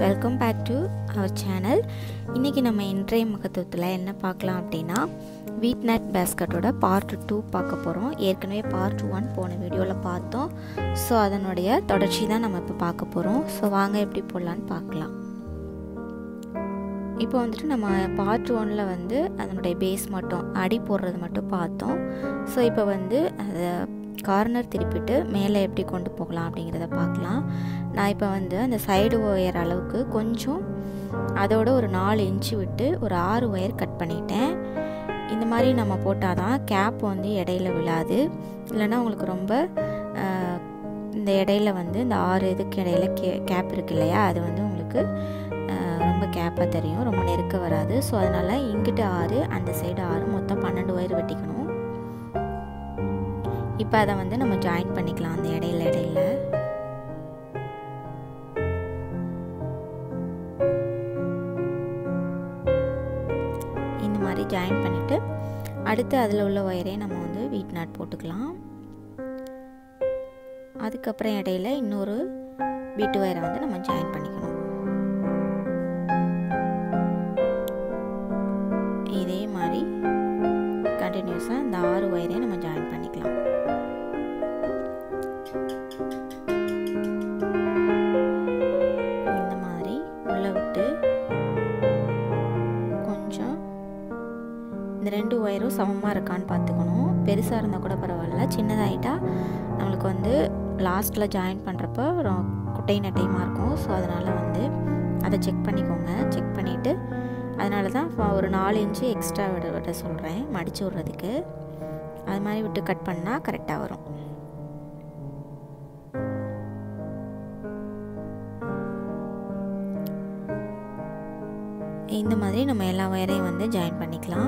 welcome back to our channel இன்றைக்கி நம்ம இன்றைய மகத்துவத்தில் என்ன பார்க்கலாம் அப்படின்னா வீட் நட் பேஸ்கட்டோட பார்ட் டூ பார்க்க போகிறோம் ஏற்கனவே பார்ட் ஒன் போன வீடியோவில் பார்த்தோம் ஸோ அதனுடைய தொடர்ச்சி தான் நம்ம இப்போ பார்க்க போகிறோம் ஸோ வாங்க எப்படி போடலான்னு பார்க்கலாம் இப்போ வந்துட்டு நம்ம பார்ட் ஒனில் வந்து அதனுடைய பேஸ் மட்டும் அடி போடுறது மட்டும் பார்த்தோம் ஸோ இப்போ வந்து அதை கார்னர் திருப்பிட்டு மேலே எப்படி கொண்டு போகலாம் அப்படிங்கிறத பார்க்கலாம் நான் இப்போ வந்து அந்த சைடு ஒயர் அளவுக்கு கொஞ்சம் அதோட ஒரு நாலு இன்ச்சு விட்டு ஒரு ஆறு ஒயர் கட் பண்ணிட்டேன் இந்த மாதிரி நம்ம போட்டால் தான் கேப் வந்து இடையில விழாது இல்லைன்னா உங்களுக்கு ரொம்ப இந்த இடையில வந்து இந்த ஆறு இதுக்கு இடையில கே கேப் இருக்கு இல்லையா அது வந்து உங்களுக்கு ரொம்ப கேப்பாக தெரியும் ரொம்ப நெருக்க வராது ஸோ அதனால் இங்கிட்டு ஆறு அந்த சைடு ஆறு மொத்தம் பன்னெண்டு ஒயர் வெட்டிக்கணும் இப்போ அதை வந்து நம்ம ஜாயின் பண்ணிக்கலாம் அந்த இடையில இடையில இந்த மாதிரி ஜாயின் பண்ணிவிட்டு அடுத்து அதில் உள்ள ஒயரே நம்ம வந்து வீட் நாட் போட்டுக்கலாம் அதுக்கப்புறம் இடையில இன்னொரு வீட்டு ஒயரை வந்து நம்ம ஜாயின் பண்ணிக்கணும் இதே மாதிரி கண்டினியூஸாக இந்த ஆறு ஒயரே நம்ம ஜாயின் பண்ணிக்கலாம் இந்த மாதிரி உள்ள விட்டு கொஞ்சம் இந்த ரெண்டு ஒயரும் சமமாக இருக்கான்னு பார்த்துக்கணும் பெருசாக இருந்தால் கூட பரவாயில்ல சின்னதாகிட்டா நம்மளுக்கு வந்து லாஸ்ட்டில் ஜாயின் பண்ணுறப்போ குட்டை நட்டையுமா இருக்கும் ஸோ அதனால் வந்து அதை செக் பண்ணிக்கோங்க செக் பண்ணிவிட்டு அதனால தான் ஒரு நாலு இன்ச்சு எக்ஸ்ட்ரா விட விட சொல்கிறேன் மடித்து விட்றதுக்கு அது மாதிரி விட்டு கட் பண்ணால் கரெக்டாக வரும் இந்த மாதிரி நம்ம எல்லா ஒயரையும் வந்து ஜாயின் பண்ணிக்கலாம்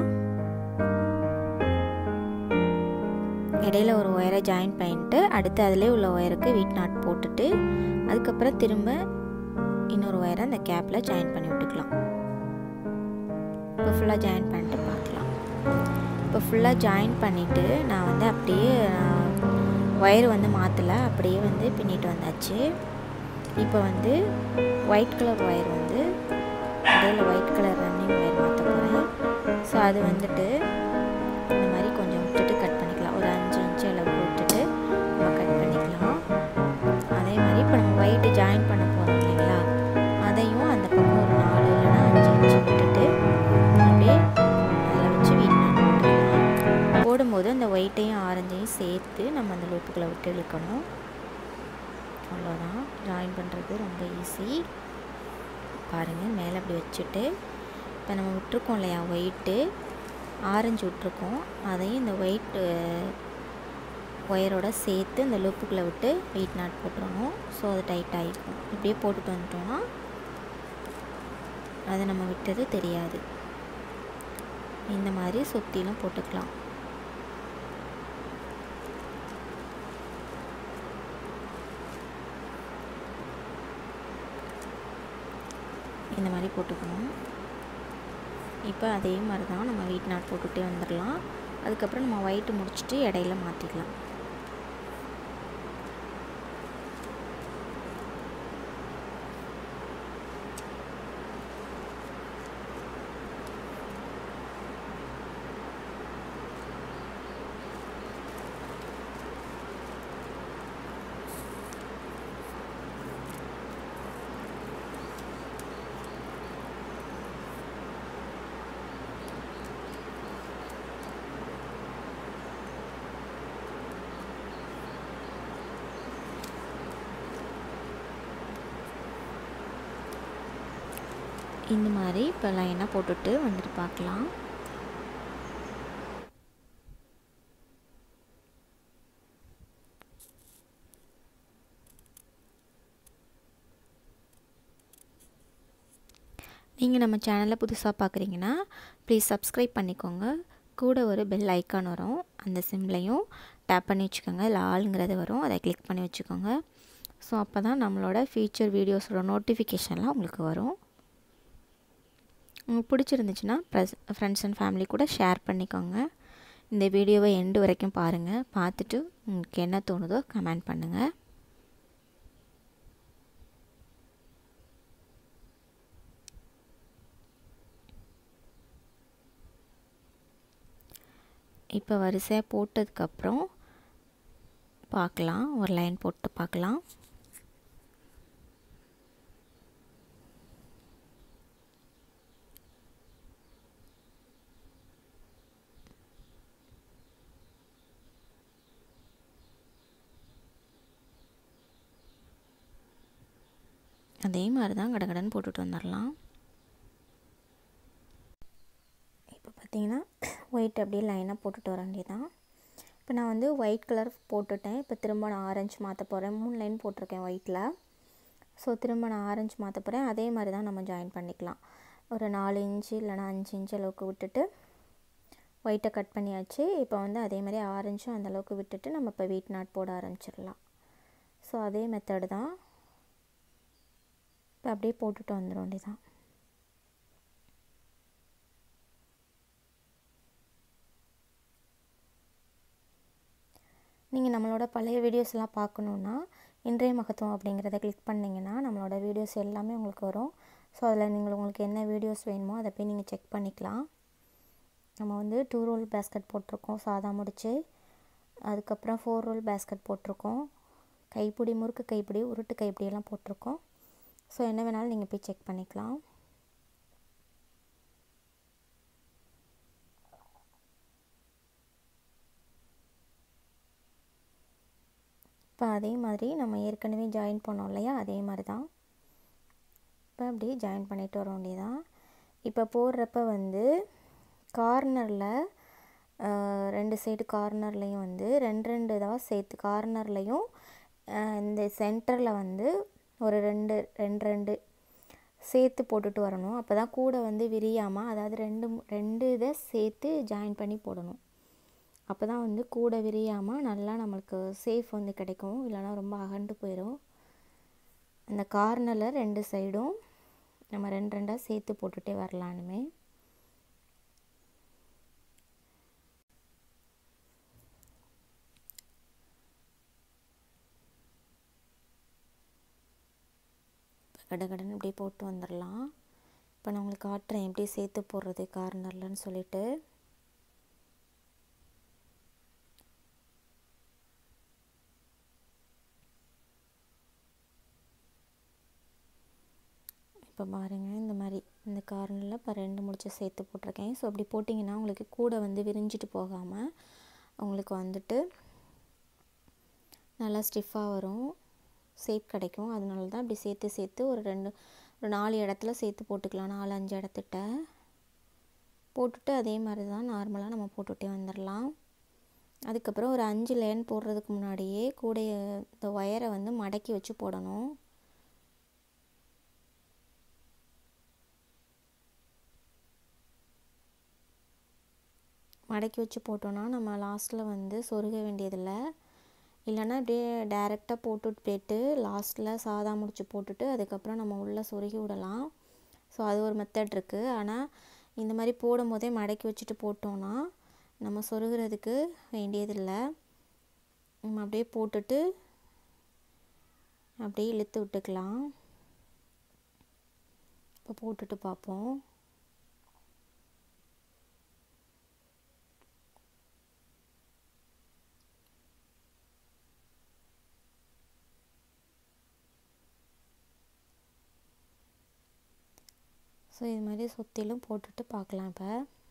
இடையில ஒரு ஒயரை ஜாயின் பண்ணிட்டு அடுத்து அதிலே உள்ள ஒயருக்கு வீட் நாட் போட்டுட்டு அதுக்கப்புறம் திரும்ப இன்னொரு ஒயரை அந்த கேப்பில் ஜாயின் பண்ணி விட்டுக்கலாம் இப்போ ஃபுல்லாக ஜாயின் பண்ணிட்டு பார்க்கலாம் இப்போ ஃபுல்லாக ஜாயின் பண்ணிவிட்டு நான் வந்து அப்படியே ஒயர் வந்து மாற்றலை அப்படியே வந்து பின்னிட்டு வந்தாச்சு இப்போ வந்து ஒயிட் கலர் ஒயர் வந்து இடையில ஒயிட் கலர் ரன்னிங் ஒயர் மாற்ற போகிறேன் ஸோ அது வந்துட்டு இந்த மாதிரி கொஞ்சம் விட்டுட்டு கட் பண்ணிக்கலாம் ஒரு அஞ்சு இன்ச்சு அளவுக்கு விட்டுட்டு நம்ம கட் பண்ணிக்கலாம் அதே மாதிரி இப்போ நம்ம ஒயிட்டு ஜாயின் பண்ண போகிறோம் இல்லைங்களா அதையும் அந்த பக்கம் ஒரு நாலு இல்லைன்னா அஞ்சு இன்ச்சு விட்டுட்டு அப்படியே அதில் வச்சு வீட் போட்டுக்கலாம் போடும்போது அந்த ஒயிட்டையும் ஆரஞ்சையும் சேர்த்து நம்ம அந்த லூப்புக்களை விட்டு இழுக்கணும் அவ்வளோதான் ஜாயின் பண்ணுறது ரொம்ப ஈஸி பாருங்கள் மேலே அப்படி வச்சுட்டு இப்போ நம்ம விட்ருக்கோம் இல்லையா ஒயிட்டு ஆரஞ்சு விட்ருக்கோம் அதையும் இந்த ஒயிட் ஒயரோட சேர்த்து இந்த லூப்புக்குள்ளே விட்டு வெயிட் நாட் போட்டுருணும் ஸோ அது டைட் ஆகிருக்கும் இப்படியே போட்டுட்டு வந்துட்டோம்னா அதை நம்ம விட்டது தெரியாது இந்த மாதிரி சுற்றிலும் போட்டுக்கலாம் இந்த மாதிரி போட்டுக்கணும் இப்போ அதே மாதிரி தான் நம்ம வீட் நாட் போட்டுகிட்டே வந்துடலாம் அதுக்கப்புறம் நம்ம ஒயிட்டு முடிச்சுட்டு இடையில மாற்றிக்கலாம் இந்த மாதிரி இப்போ லைனாக போட்டுட்டு வந்துட்டு பார்க்கலாம் நீங்கள் நம்ம சேனலை புதுசாக பார்க்குறீங்கன்னா ப்ளீஸ் சப்ஸ்கிரைப் பண்ணிக்கோங்க கூட ஒரு பெல் ஐக்கான் வரும் அந்த சிம்லையும் டேப் பண்ணி வச்சுக்கோங்க இல்லை ஆளுங்கிறது வரும் அதை கிளிக் பண்ணி வச்சுக்கோங்க ஸோ அப்போ தான் நம்மளோட ஃபியூச்சர் வீடியோஸோட நோட்டிஃபிகேஷன்லாம் உங்களுக்கு வரும் உங்களுக்கு பிடிச்சிருந்துச்சுன்னா ப்ரெஸ் ஃப்ரெண்ட்ஸ் அண்ட் ஃபேமிலி கூட ஷேர் பண்ணிக்கோங்க இந்த வீடியோவை எண்டு வரைக்கும் பாருங்கள் பார்த்துட்டு உங்களுக்கு என்ன தோணுதோ கமெண்ட் பண்ணுங்கள் இப்போ வரிசையாக போட்டதுக்கப்புறம் பார்க்கலாம் ஒரு லைன் போட்டு பார்க்கலாம் அதே மாதிரி தான் கடகடன்னு போட்டுட்டு வந்துடலாம் இப்போ பார்த்தீங்கன்னா ஒயிட் அப்படியே லைனாக போட்டுட்டு வர வேண்டியதான் இப்போ நான் வந்து ஒயிட் கலர் போட்டுட்டேன் இப்போ திரும்ப நான் ஆரஞ்சு மாற்ற போகிறேன் மூணு லைன் போட்டிருக்கேன் ஒயிட்டில் ஸோ திரும்ப நான் ஆரஞ்சு மாற்ற போகிறேன் அதே மாதிரி தான் நம்ம ஜாயின் பண்ணிக்கலாம் ஒரு நாலு இன்ச்சு இல்லைனா அஞ்சு இன்ச் அளவுக்கு விட்டுட்டு ஒயிட்டை கட் பண்ணியாச்சு இப்போ வந்து அதே மாதிரி ஆரஞ்சும் அந்தளவுக்கு விட்டுட்டு நம்ம இப்போ வீட் நாட் போட ஆரம்பிச்சிடலாம் ஸோ அதே மெத்தடு தான் இப்போ அப்படியே போட்டுட்டு வந்துட வேண்டியதான் நீங்கள் நம்மளோட பழைய வீடியோஸ்லாம் பார்க்கணுன்னா இன்றைய மகத்துவம் அப்படிங்கிறத கிளிக் பண்ணிங்கன்னா நம்மளோட வீடியோஸ் எல்லாமே உங்களுக்கு வரும் ஸோ அதில் நீங்கள் உங்களுக்கு என்ன வீடியோஸ் வேணுமோ அதை போய் நீங்கள் செக் பண்ணிக்கலாம் நம்ம வந்து டூ ரோல் பேஸ்கட் போட்டிருக்கோம் சாதா முடிச்சு அதுக்கப்புறம் ஃபோர் ரோல் பேஸ்கட் போட்டிருக்கோம் கைப்பிடி முறுக்கு கைப்பிடி உருட்டு கைப்பிடியெல்லாம் போட்டிருக்கோம் ஸோ என்ன வேணாலும் நீங்கள் போய் செக் பண்ணிக்கலாம் இப்போ அதே மாதிரி நம்ம ஏற்கனவே ஜாயின் பண்ணோம் இல்லையா அதே மாதிரி தான் இப்போ அப்படியே ஜாயின் பண்ணிட்டு வர வேண்டியதான் இப்போ போடுறப்ப வந்து கார்னரில் ரெண்டு சைடு கார்னர்லேயும் வந்து ரெண்டு ரெண்டு இதாக சேர்த்து கார்னர்லேயும் இந்த சென்டரில் வந்து ஒரு ரெண்டு ரெண்டு ரெண்டு சேர்த்து போட்டுட்டு வரணும் அப்போ தான் கூட வந்து விரியாமல் அதாவது ரெண்டு ரெண்டு இதை சேர்த்து ஜாயின் பண்ணி போடணும் அப்போ தான் வந்து கூட விரியாமல் நல்லா நம்மளுக்கு சேஃப் வந்து கிடைக்கும் இல்லைனா ரொம்ப அகண்டு போயிடும் அந்த கார்னரில் ரெண்டு சைடும் நம்ம ரெண்டு ரெண்டாக சேர்த்து போட்டுகிட்டே வரலானுமே கடகடன்னு இப்படியே போட்டு வந்துடலாம் இப்போ நான் உங்களுக்கு காட்டுறேன் எப்படி சேர்த்து போடுறது கார்னர்லன்னு சொல்லிட்டு இப்போ பாருங்கள் இந்த மாதிரி இந்த கார்னரில் இப்போ ரெண்டு முடிச்சு சேர்த்து போட்டிருக்கேன் ஸோ அப்படி போட்டிங்கன்னா உங்களுக்கு கூட வந்து விரிஞ்சிட்டு போகாமல் உங்களுக்கு வந்துட்டு நல்லா ஸ்டிஃபாக வரும் ஷேப் கிடைக்கும் அதனால தான் இப்படி சேர்த்து சேர்த்து ஒரு ரெண்டு ஒரு நாலு இடத்துல சேர்த்து போட்டுக்கலாம் நாலு அஞ்சு இடத்துட்ட போட்டுட்டு அதே மாதிரி தான் நார்மலாக நம்ம போட்டுகிட்டே வந்துடலாம் அதுக்கப்புறம் ஒரு அஞ்சு லைன் போடுறதுக்கு முன்னாடியே கூட இந்த ஒயரை வந்து மடக்கி வச்சு போடணும் மடக்கி வச்சு போட்டோன்னா நம்ம லாஸ்ட்டில் வந்து சொருக வேண்டியதில்லை இல்லைன்னா இப்படியே டைரெக்டாக போட்டுட்டு போயிட்டு லாஸ்ட்டில் சாதா முடிச்சு போட்டுட்டு அதுக்கப்புறம் நம்ம உள்ளே சொருகி விடலாம் ஸோ அது ஒரு மெத்தட் இருக்குது ஆனால் இந்த மாதிரி போடும் போதே மடக்கி வச்சுட்டு போட்டோன்னா நம்ம சொருகிறதுக்கு வேண்டியதில்லை நம்ம அப்படியே போட்டுட்டு அப்படியே இழுத்து விட்டுக்கலாம் இப்போ போட்டுட்டு பார்ப்போம் ஸோ இது மாதிரி சுற்றிலும் போட்டுட்டு பார்க்கலாம் இப்போ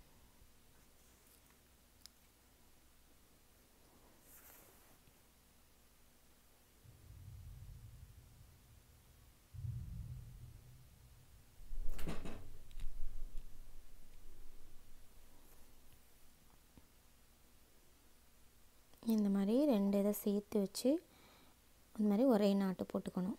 இந்த மாதிரி ரெண்டு இதை சேர்த்து வச்சு இந்த மாதிரி ஒரே நாட்டு போட்டுக்கணும்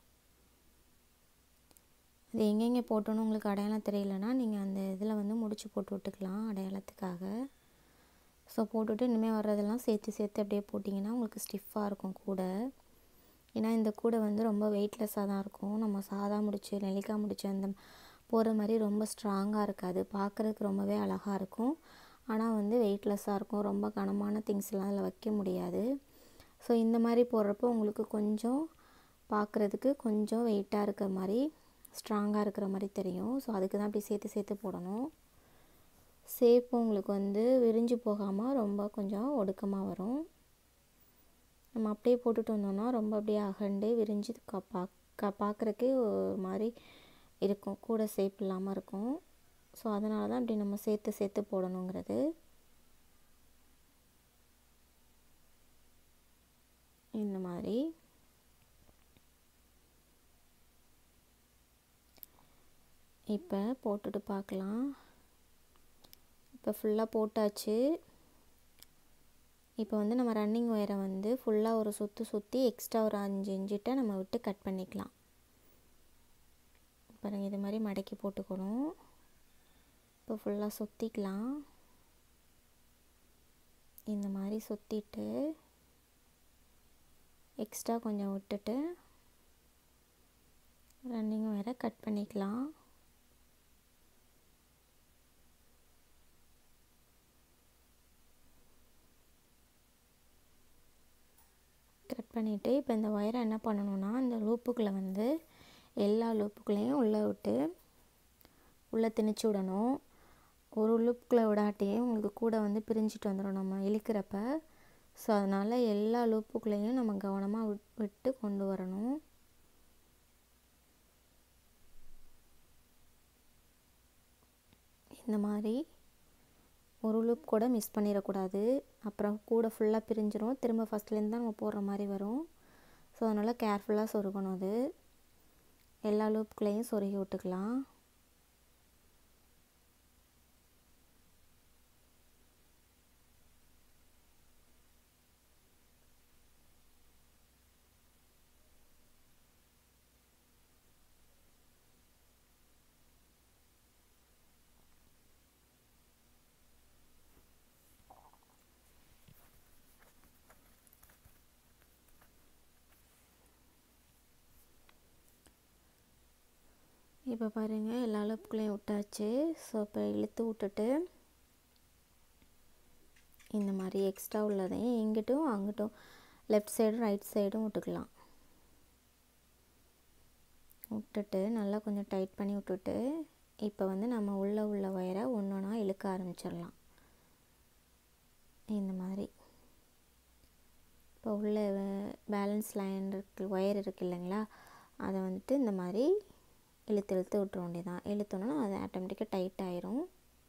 அது எங்கெங்கே போட்டோன்னு உங்களுக்கு அடையாளம் தெரியலனா நீங்கள் அந்த இதில் வந்து முடிச்சு போட்டு விட்டுக்கலாம் அடையாளத்துக்காக ஸோ போட்டுட்டு இனிமேல் வர்றதெல்லாம் சேர்த்து சேர்த்து அப்படியே போட்டிங்கன்னா உங்களுக்கு ஸ்டிஃபாக இருக்கும் கூட ஏன்னா இந்த கூடை வந்து ரொம்ப வெயிட்லெஸ்ஸாக தான் இருக்கும் நம்ம சாதா முடிச்சு நெல்லிக்காய் முடிச்சு அந்த போகிற மாதிரி ரொம்ப ஸ்ட்ராங்காக இருக்காது பார்க்குறதுக்கு ரொம்பவே அழகாக இருக்கும் ஆனால் வந்து வெயிட்லெஸ்ஸாக இருக்கும் ரொம்ப கனமான திங்ஸ்லாம் அதில் வைக்க முடியாது ஸோ இந்த மாதிரி போடுறப்போ உங்களுக்கு கொஞ்சம் பார்க்குறதுக்கு கொஞ்சம் வெயிட்டாக இருக்கிற மாதிரி ஸ்ட்ராங்காக இருக்கிற மாதிரி தெரியும் ஸோ அதுக்கு தான் அப்படி சேர்த்து சேர்த்து போடணும் சேப்பு உங்களுக்கு வந்து விரிஞ்சு போகாமல் ரொம்ப கொஞ்சம் ஒடுக்கமாக வரும் நம்ம அப்படியே போட்டுட்டு வந்தோம்னா ரொம்ப அப்படியே அகண்டு விரிஞ்சு க பா க பார்க்குறக்கே ஒரு மாதிரி இருக்கும் கூட சேப் இல்லாமல் இருக்கும் ஸோ அதனால தான் இப்படி நம்ம சேர்த்து சேர்த்து போடணுங்கிறது இந்த மாதிரி இப்போ போட்டுட்டு பார்க்கலாம் இப்போ ஃபுல்லாக போட்டாச்சு இப்போ வந்து நம்ம ரன்னிங் ஒயரை வந்து ஃபுல்லாக ஒரு சுற்று சுற்றி எக்ஸ்ட்ரா ஒரு அஞ்சு இன்ச்சிட்ட நம்ம விட்டு கட் பண்ணிக்கலாம் பாருங்கள் இது மாதிரி மடக்கி போட்டுக்கணும் இப்போ ஃபுல்லாக சுற்றிக்கலாம் இந்த மாதிரி சுற்றிட்டு எக்ஸ்ட்ரா கொஞ்சம் விட்டுட்டு ரன்னிங் ஒயரை கட் பண்ணிக்கலாம் கட் பண்ணிவிட்டு இப்போ இந்த ஒயரை என்ன பண்ணணுன்னா இந்த லூப்புக்குள்ளே வந்து எல்லா லூப்புக்குள்ளேயும் உள்ளே விட்டு உள்ளே திணிச்சு விடணும் ஒரு லூப்புக்குள்ளே விடாட்டியும் உங்களுக்கு கூட வந்து பிரிஞ்சுட்டு வந்துடும் நம்ம இழுக்கிறப்ப ஸோ அதனால் எல்லா லூப்புக்குள்ளேயும் நம்ம கவனமாக விட் விட்டு கொண்டு வரணும் இந்த மாதிரி ஒரு லூப் கூட மிஸ் பண்ணிடக்கூடாது அப்புறம் கூட ஃபுல்லாக பிரிஞ்சிரும் திரும்ப ஃபஸ்ட்லேருந்து தான் நம்ம போடுற மாதிரி வரும் ஸோ அதனால் கேர்ஃபுல்லாக சொருகணும் அது எல்லா லூப்புக்குள்ளேயும் சொருகி விட்டுக்கலாம் இப்போ பாருங்கள் எல்லா லூப்புக்குள்ளேயும் விட்டாச்சு ஸோ இப்போ இழுத்து விட்டுட்டு இந்த மாதிரி எக்ஸ்ட்ரா உள்ளதையும் இங்கிட்டும் அங்கிட்டும் லெஃப்ட் சைடும் ரைட் சைடும் விட்டுக்கலாம் விட்டுட்டு நல்லா கொஞ்சம் டைட் பண்ணி விட்டுட்டு இப்போ வந்து நம்ம உள்ளே உள்ள ஒயரை ஒன்று ஒன்றா இழுக்க ஆரம்பிச்சிடலாம் இந்த மாதிரி இப்போ உள்ள பேலன்ஸ் லைன் இருக்கு ஒயர் இருக்குது இல்லைங்களா அதை வந்துட்டு இந்த மாதிரி இழுத்து இழுத்து விட்டுற வேண்டியதான் இழுத்தோன்னா அது ஆட்டோமேட்டிக்காக டைட் ஆயிரும்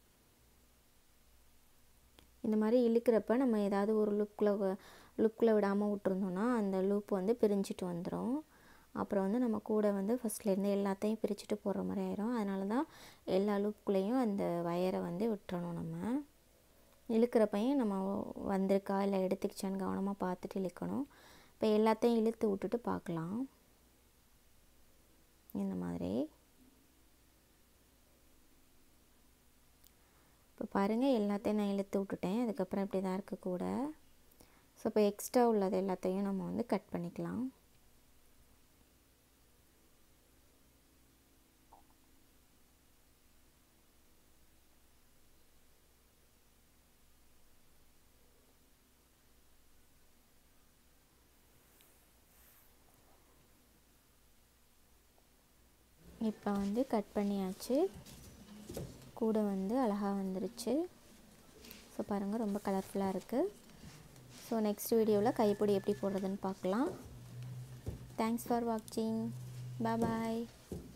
இந்த மாதிரி இழுக்கிறப்ப நம்ம ஏதாவது ஒரு லுக்கில் லுக்கில் விடாமல் விட்டுருந்தோன்னா அந்த லூப் வந்து பிரிஞ்சிட்டு வந்துடும் அப்புறம் வந்து நம்ம கூட வந்து ஃபஸ்ட்லேருந்து எல்லாத்தையும் பிரிச்சுட்டு போடுற மாதிரி ஆயிரும் அதனால தான் எல்லா லூப்புக்குள்ளேயும் அந்த வயரை வந்து விட்டுறணும் நம்ம இழுக்கிறப்பையும் நம்ம வந்திருக்கா இல்லை எடுத்துக்கிச்சான்னு கவனமாக பார்த்துட்டு இழுக்கணும் இப்போ எல்லாத்தையும் இழுத்து விட்டுட்டு பார்க்கலாம் இந்த மாதிரி இப்போ பாருங்கள் எல்லாத்தையும் நான் இழுத்து விட்டுட்டேன் அதுக்கப்புறம் இப்படி தான் இருக்குது கூட ஸோ இப்போ எக்ஸ்ட்ரா உள்ளது எல்லாத்தையும் நம்ம வந்து கட் பண்ணிக்கலாம் இப்போ வந்து கட் பண்ணியாச்சு கூட வந்து அழகாக வந்துருச்சு ஸோ பாருங்கள் ரொம்ப கலர்ஃபுல்லாக இருக்குது ஸோ நெக்ஸ்ட் வீடியோவில் கைப்பிடி எப்படி போடுறதுன்னு பார்க்கலாம் தேங்க்ஸ் ஃபார் வாட்சிங் பாய்